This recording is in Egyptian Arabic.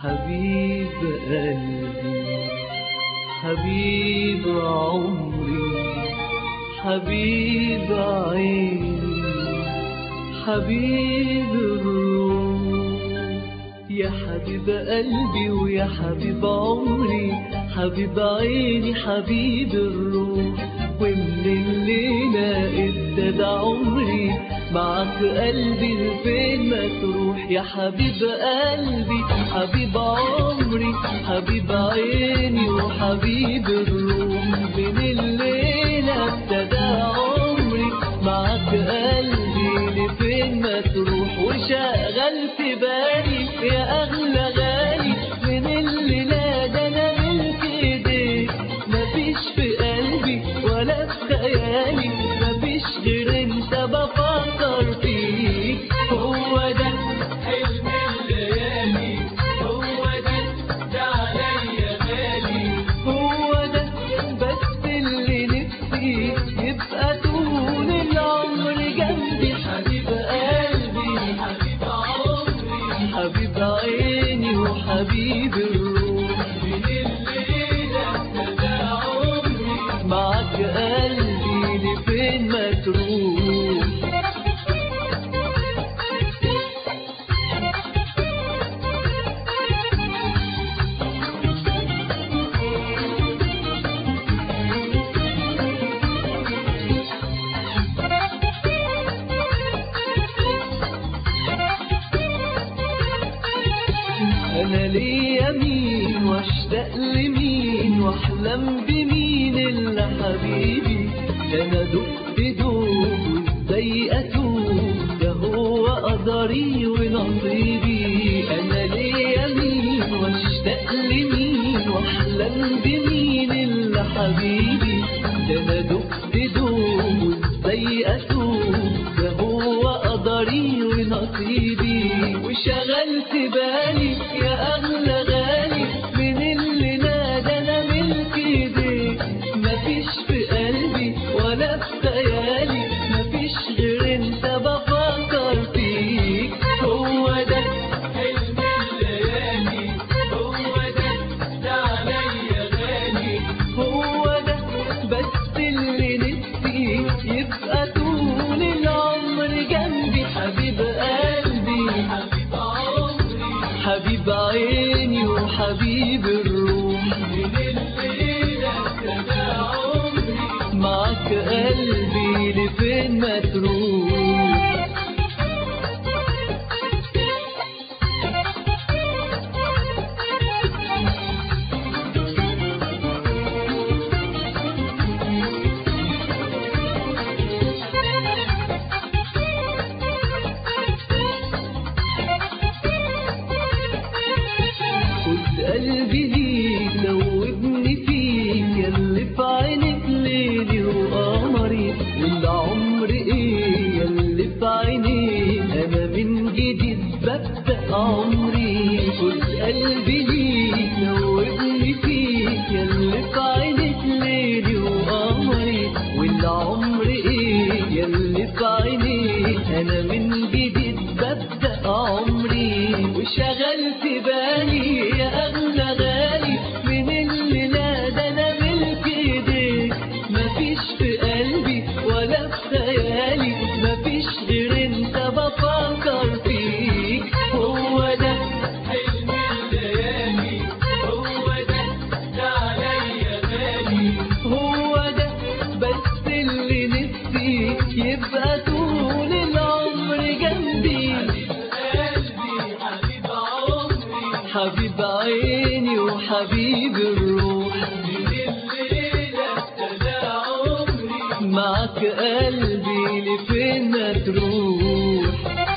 حبيب قلبي حبيب عمري حبيب عيني حبيب الروح يا حبيب قلبي ويا حبيب عمري حبيب عيني حبيب الروح ومن الليلة ابتدى عمري معك قلبي لفين ما تروح يا حبيب قلبي حبيب عمري حبيب عيني وحبيب الروح من الليلة ابتدى عمري معك قلبي لفين ما تروح وشغلت بالي يا أغلى غالي من الليلة ده أنا ملك إيديك مفيش في قلبي ولا في خيالي مفيش غير انت بفكر فيك هو ده حلم الليالي هو ده ده عليا غالي هو ده بس اللي نفسي يبقى طول العمر جنبي حبيب قلبي حبيب عمري حبيب عيني وحبيب الروح من الليلة ابتدى عمري معك قلبي لفين ما تروح انا ليا مين واشتاق لمين واحلم بمين الا حبيبي ده انا دقت دوب وازاي اتوب ده هو قدري ونصيبي انا ليا مين واشتاق لمين واحلم بمين الا حبيبي ده انا دقت دوب وازاي اتوب ده هو قدري ونصيبي وشغلت بالي يا اغلى غالي من اللي نادى انا ملك ايديك مفيش في قلبي ولا في خيالي مفيش غير انت بفكر فيك هو ده حلم الليالي هو ده ده عليا غالي هو ده بس اللي نفسي يبقى طول العمر جنبي حبيب قلبي حبيب عمري حبيب عيني وحبيب الروح من الليلة ابتدى عمري معك قلبي لفين ما تروح خد قلبي ليك دوبني فيك ياللي في عينك ليلي وقمري والعمر ايه ياللي في عينيك انا من جديد ببدأ عمري خد قلبي ليك دوبني فيك ياللي في عينك ليلي وقمري والعمر ايه ياللي في عينيك انا من جديد ببدأ عمري وشغلت بالي يا اغلى غالي من اللي نادى انا ملك ايديك مفيش في قلبي ولا في خيالي مفيش غير انت بفكر فيك هو ده حلم الليالي هو ده ده عليا غالي هو ده بس اللي نفسي يبقى طول العمر جنبي قلبي حبيب عمري حبيب عيني وحبيب الروح من الليلة ابتدى عمري معك قلبي لفين ما تروح